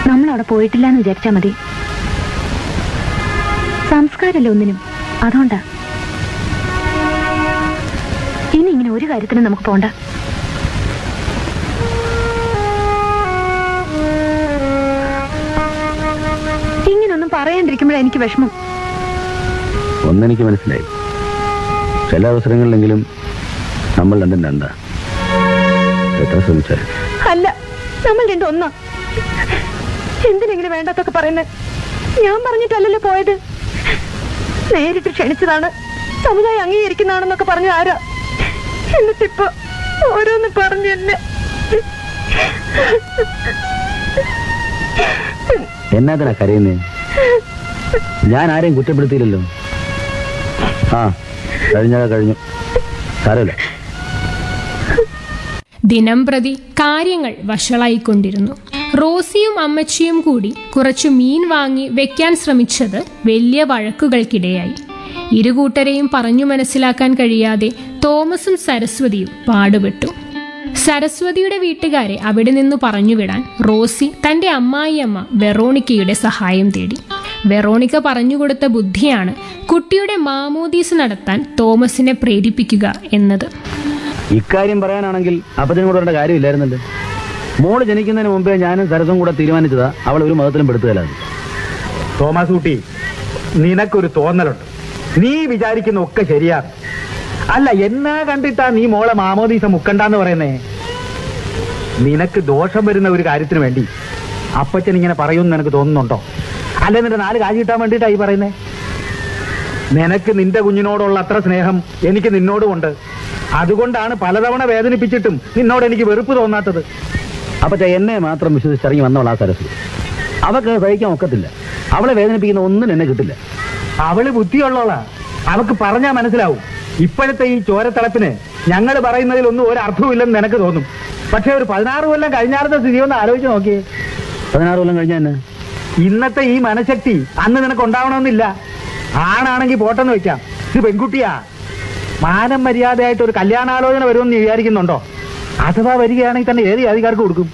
നമ്മൾ അവിടെ പോയിട്ടില്ല എന്ന് വിചാരിച്ചാ മതി സംസ്കാരമല്ല ഒന്നിനും അതുകൊണ്ടാ ഇനി ഇങ്ങനെ ഒരു കാര്യത്തിനും നമുക്ക് പോണ്ട ഇങ്ങനൊന്നും പറയാണ്ടിരിക്കുമ്പോഴാ എനിക്ക് വിഷമം ഒന്നെനിക്ക് മനസ്സിലായി ചില അവസരങ്ങളിലെങ്കിലും നമ്മൾ രണ്ടും രണ്ടാ എത്ര ശ്രമിച്ചാലും അല്ല നമ്മൾ രണ്ടും ഒന്നാ എന്തിനെങ്ങനെ വേണ്ടാത്തൊക്കെ പറയുന്നത് ഞാൻ പറഞ്ഞിട്ടല്ലല്ലോ പോയത് നേരിട്ട് ക്ഷണിച്ചതാണ് സമുദായം അംഗീകരിക്കുന്നതാണെന്നൊക്കെ പറഞ്ഞ ആരാ എന്നിട്ടിപ്പോ ഓരോന്ന് പറഞ്ഞു എന്നെ എന്നാത്തിനാ കരയുന്നേ ഞാൻ ആരെയും കുറ്റപ്പെടുത്തിയില്ലല്ലോ ആ കഴിഞ്ഞാ കഴിഞ്ഞു സാരമില്ല ദിനം പ്രതി കാര്യങ്ങൾ വഷളായിക്കൊണ്ടിരുന്നു റോസിയും അമ്മച്ചിയും കൂടി കുറച്ചു മീൻ വാങ്ങി വെക്കാൻ ശ്രമിച്ചത് വലിയ വഴക്കുകൾക്കിടയായി ഇരുകൂട്ടരെയും പറഞ്ഞു മനസ്സിലാക്കാൻ കഴിയാതെ തോമസും സരസ്വതിയും പാടുപെട്ടു സരസ്വതിയുടെ വീട്ടുകാരെ അവിടെ നിന്ന് പറഞ്ഞുവിടാൻ റോസി തന്റെ അമ്മായിയമ്മ വെറോണിക്കയുടെ സഹായം തേടി വെറോണിക്ക പറഞ്ഞുകൊടുത്ത ബുദ്ധിയാണ് കുട്ടിയുടെ മാമോദീസ് നടത്താൻ തോമസിനെ പ്രേരിപ്പിക്കുക എന്നത് ഇക്കാര്യം പറയാനാണെങ്കിൽ അപ്പച്ചനും കൂടെ വരേണ്ട കാര്യമില്ലായിരുന്നല്ലോ മോള് ജനിക്കുന്നതിന് മുമ്പേ ഞാനും സരസും കൂടെ തീരുമാനിച്ചതാ അവൾ ഒരു മതത്തിലും പെടുത്തുകയല്ലാതെ തോമസ് കുട്ടി നിനക്കൊരു തോന്നലുണ്ട് നീ വിചാരിക്കുന്ന ഒക്കെ ശരിയാണ് അല്ല എന്നാ കണ്ടിട്ടാ നീ മോളെ മാമോദീസ മുക്കണ്ടെന്ന് പറയുന്നേ നിനക്ക് ദോഷം വരുന്ന ഒരു കാര്യത്തിന് വേണ്ടി അപ്പച്ചൻ ഇങ്ങനെ പറയുമെന്ന് നിനക്ക് തോന്നുന്നുണ്ടോ അല്ലെ നിന്റെ നാല് കാശ് കിട്ടാൻ വേണ്ടിയിട്ടാ ഈ പറയുന്നേ നിനക്ക് നിന്റെ കുഞ്ഞിനോടുള്ള അത്ര സ്നേഹം എനിക്ക് നിന്നോടുമുണ്ട് അതുകൊണ്ടാണ് പലതവണ വേദനിപ്പിച്ചിട്ടും നിന്നോട് എനിക്ക് വെറുപ്പ് തോന്നാത്തത് അപ്പച്ച എന്നെ മാത്രം വിശ്വസിച്ചിറങ്ങി വന്നവൾ ആ സരസ്വതി അവക്ക് സഹിക്കാൻ ഒക്കത്തില്ല അവളെ വേദനിപ്പിക്കുന്ന ഒന്നും എന്നെ കിട്ടില്ല അവള് ബുദ്ധിയുള്ളോളാ അവക്ക് പറഞ്ഞാ മനസ്സിലാവും ഇപ്പോഴത്തെ ഈ ചോരത്തിളപ്പിന് ഞങ്ങൾ പറയുന്നതിലൊന്നും ഒരു അർത്ഥവുമില്ലെന്ന് നിനക്ക് തോന്നും പക്ഷെ ഒരു പതിനാറ് കൊല്ലം കഴിഞ്ഞാറത്തെ സ്ഥിതി ഒന്ന് ആലോചിച്ച് നോക്കിയേ പതിനാറ് കൊല്ലം കഴിഞ്ഞ എന്നെ ഇന്നത്തെ ഈ മനഃശക്തി അന്ന് നിനക്ക് ഉണ്ടാവണമെന്നില്ല ആണാണെങ്കിൽ പോട്ടെന്ന് വെക്കാം ഇത് പെൺകുട്ടിയാ മാനം മര്യാദയായിട്ട് ഒരു കല്യാണാലോചന വരുമെന്ന് നീ വിചാരിക്കുന്നുണ്ടോ അഥവാ വരികയാണെങ്കിൽ തന്നെ ഏത് ജാതിക്കാർക്ക് കൊടുക്കും